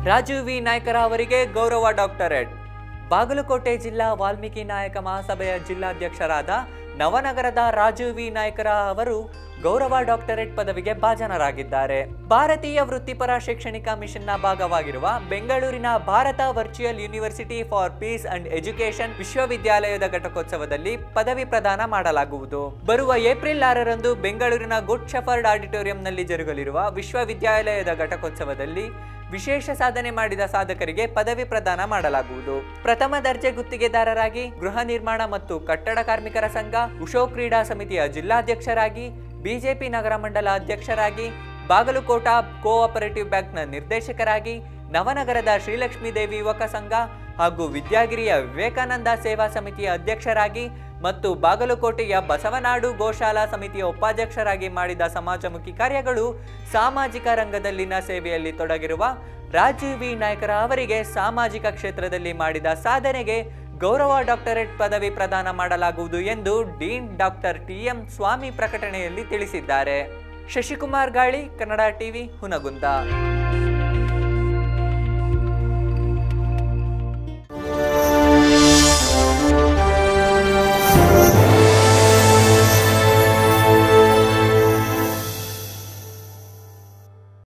Raju V ನಾಯ್ಕರ ಅವರಿಗೆ ಗೌರವ doctorate Bagalkot ಜಿಲ್ಲಾ ವಾಲ್ಮೀಕಿ ನಾಯಕ ಮಹಾಸಭೆಯ ಜಿಲ್ಲಾಧ್ಯಕ್ಷರಾದ ನವನಗರದ ರಾಜು ವಿ ನಾಯ್ಕರ ಅವರು ಗೌರವ ಡಾಕ್ಟರೇಟ್ ಪದವಿಗೆ ಭಾಜನರಾಗಿದ್ದಾರೆ ಭಾರತೀಯ ವೃತ್ತಿಪರ ಶೈಕ್ಷಣಿಕ ಮಿಷನ್ನ ಭಾಗವಾಗಿರುವ ಬೆಂಗಳೂರಿನ Bharat virtual university for peace and education ವಿಶ್ವವಿದ್ಯಾಲಯದ ಘಟಕೋತ್ಸವದಲ್ಲಿ ಪದವಿ ಪ್ರದಾನ ಮಾಡಲಾಗುವುದು ಬರುವ ಏಪ್ರಿಲ್ ಆರರಂದು ಬೆಂಗಳೂರಿನ ಗುಡ್ ಶಫರ್ಡ್ ಆಡಿಟೋರಿಯಂನಲ್ಲಿ ಜರುಗಲಿರುವ ವಿಶ್ವವಿದ್ಯಾಲಯದ ಘಟಕೋತ್ಸವದಲ್ಲಿ ವಿಶೇಷ ಸಾಧನೆ ಮಾಡಿದ ಸಾಧಕರಿಗೆ ಪದವಿ ಪ್ರದಾನ ಮಾಡಲಾಗುವುದು ಪ್ರಥಮ ದರ್ಜೆ ಗುತ್ತಿಗೆದಾರರಾಗಿ ಗೃಹ ನಿರ್ಮಾಣ ಮತ್ತು ಕಟ್ಟಡ ಕಾರ್ಮಿಕರ ಸಂಘ ಉಷೋ ಕ್ರೀಡಾ ಸಮಿತಿಯ ಜಿಲ್ಲಾಧ್ಯಕ್ಷರಾಗಿ ಬಿಜೆಪಿ ನಗರ ಮಂಡಲ ಅಧ್ಯಕ್ಷರಾಗಿ ಬಾಗಲಕೋಟ ಕೋಆಪರೇಟಿವ್ ಬ್ಯಾಂಕ್ನ ನಿರ್ದೇಶಕರಾಗಿ ನವನಗರದ ಶ್ರೀಲಕ್ಷ್ಮೀ ದೇವಿ ಯುವಕ ಸಂಘ ಹಾಗೂ ವಿದ್ಯಾಗಿರಿಯ ವಿವೇಕಾನಂದ ಸೇವಾ ಸಮಿತಿಯ ಅಧ್ಯಕ್ಷರಾಗಿ ಮತ್ತು ಬಾಗಲಕೋಟೆಯ ಬಸವನಾಡು ಗೋಶಾಲಾ ಸಮಿತಿಯ ಉಪಾಧ್ಯಕ್ಷರಾಗಿ ಮಾಡಿದ ಸಮಾಜಮುಖಿ ಕಾರ್ಯಗಳು ಸಾಮಾಜಿಕ ರಂಗದಲ್ಲಿನ ಸೇವೆಯಲ್ಲಿ ತೊಡಗಿರುವ ರಾಜೀವ್ ವಿ ನಾಯ್ಕರ ಅವರಿಗೆ ಸಾಮಾಜಿಕ ಕ್ಷೇತ್ರದಲ್ಲಿ ಮಾಡಿದ ಸಾಧನೆಗೆ ಗೌರವ ಡಾಕ್ಟರೇಟ್ ಪದವಿ ಪ್ರದಾನ ಮಾಡಲಾಗುವುದು ಎಂದು dean doctor T M Swamy ಪ್ರಕಟಣೆಯಲ್ಲಿ ತಿಳಿಸಿದ್ದಾರೆ ಶಶಿಕುಮಾರ್ ಗಾಳಿ ಕನ್ನಡ ಟಿವಿ ಹುನಗುಂದ